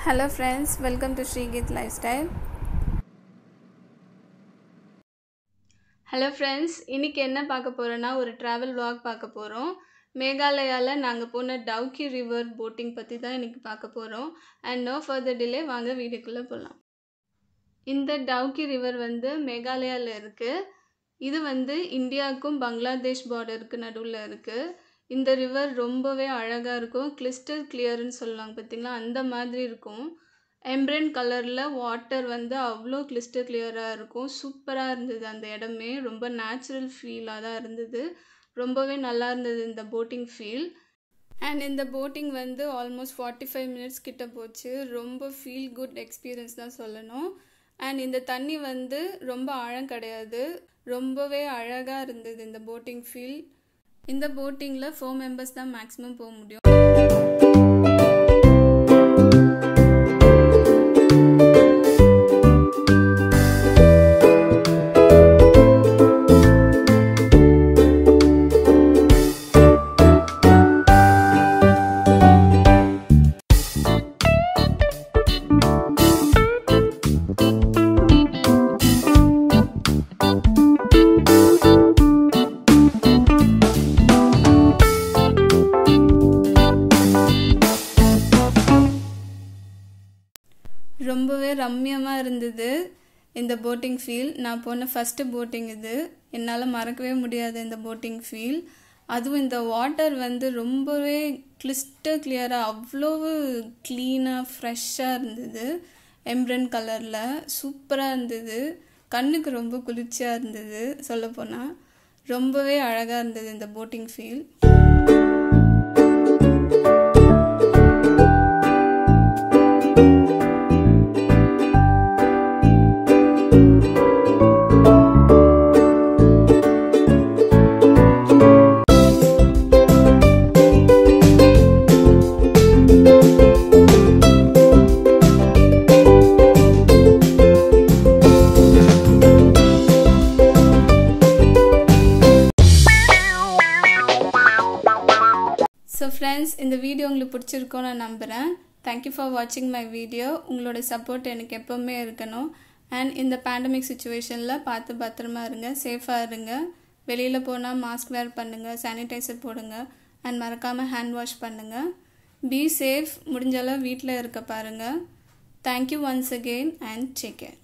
hello friends welcome to Srikeeth lifestyle hello friends இன்றைக்கி என்ன பார்க்க போகிறோன்னா ஒரு ட்ராவல் vlog பார்க்க போகிறோம் மேகாலயாவில் நாங்கள் போன டவுக்கி ரிவர் போட்டிங் பற்றி தான் இன்றைக்கி பார்க்க போகிறோம் அண்ட் நோ ஃபர்தர் டிலே வாங்க வீடியோக்குள்ளே போகலாம் இந்த டவுக்கி ரிவர் வந்து மேகாலயாவில் இருக்குது இது வந்து இந்தியாவுக்கும் பங்களாதேஷ் பார்டருக்கு நடுவில் இருக்குது இந்த ரிவர் ரொம்பவே அழகாக இருக்கும் கிறிஸ்டல் கிளியர்னு சொல்லுவாங்க பார்த்தீங்களா அந்த மாதிரி இருக்கும் எம்ப்ரன் கலரில் வாட்டர் வந்து அவ்வளோ கிறிஸ்டல் கிளியராக இருக்கும் சூப்பராக இருந்தது அந்த இடமே ரொம்ப நேச்சுரல் ஃபீலாக தான் இருந்தது ரொம்பவே நல்லா இருந்தது இந்த போட்டிங் ஃபீல் அண்ட் இந்த போட்டிங் வந்து ஆல்மோஸ்ட் ஃபார்ட்டி ஃபைவ் மினிட்ஸ் கிட்ட போச்சு ரொம்ப ஃபீல் குட் எக்ஸ்பீரியன்ஸ் தான் சொல்லணும் அண்ட் இந்த தண்ணி வந்து ரொம்ப ஆழம் கிடையாது ரொம்பவே அழகாக இருந்தது இந்த போட்டிங் ஃபீல் இந்த போட்டிங்கில் ஃபோர் மெம்பர்ஸ் தான் மேக்ஸிமம் போக முடியும் ரொம்பவே ரம்மியமாக இருந்தது இந்த போட்டிங் ஃபீல் நான் போன ஃபஸ்ட்டு போட்டிங் இது என்னால் மறக்கவே முடியாது இந்த போட்டிங் ஃபீல் அதுவும் இந்த வாட்டர் வந்து ரொம்பவே கிறிஸ்டல் கிளியராக அவ்வளவு க்ளீனாக ஃப்ரெஷ்ஷாக இருந்தது எம்ப்ரன் கலரில் சூப்பராக இருந்தது கண்ணுக்கு ரொம்ப குளிர்ச்சியாக இருந்தது சொல்லப்போனால் ரொம்பவே அழகாக இருந்தது இந்த போட்டிங் ஃபீல் ஸோ ஃப்ரெண்ட்ஸ் இந்த வீடியோ உங்களுக்கு பிடிச்சிருக்கோன்னு நான் நம்புகிறேன் தேங்க்யூ ஃபார் வாட்சிங் மை வீடியோ உங்களோட சப்போர்ட் எனக்கு எப்போவுமே இருக்கணும் அண்ட் இந்த பேண்டமிக் சுச்சுவேஷனில் பார்த்து பத்திரமா இருங்க சேஃபாக இருங்க வெளியில் போனால் மாஸ்க் வேர் பண்ணுங்கள் சானிடைசர் போடுங்க அண்ட் மறக்காமல் ஹேண்ட் வாஷ் பண்ணுங்கள் பி சேஃப் முடிஞ்சளவு வீட்டில் இருக்க பாருங்கள் thank you once again and take care